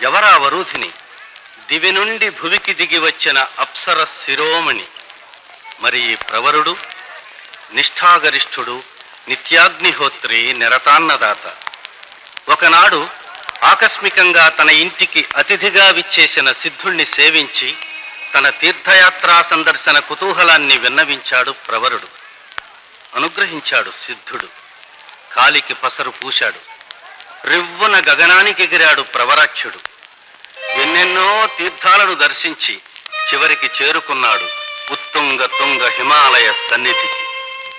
ఎవరా వరూధిని దివి నుండి భువికి దిగి వచ్చిన అప్సర శిరోమణి మరి ఈ ప్రవరుడు నిష్ఠాగరిష్ఠుడు నిత్యాగ్నిహోత్రి నిరతాన్నదాత ఒకనాడు ఆకస్మికంగా తన ఇంటికి అతిథిగా విచ్చేసిన సిద్ధుణ్ణి సేవించి తన తీర్థయాత్రా సందర్శన కుతూహలాన్ని విన్నవించాడు ప్రవరుడు అనుగ్రహించాడు సిద్ధుడు కాలికి పసరు పూశాడు రివ్వున గగనానికి ఎగిరాడు ప్రవరాఖ్యుడు ఎన్నెన్నో తీర్థాలను దర్శించి చివరికి చేరుకున్నాడు ఉత్తుంగ తుంగ హిమాలయ సన్నిధికి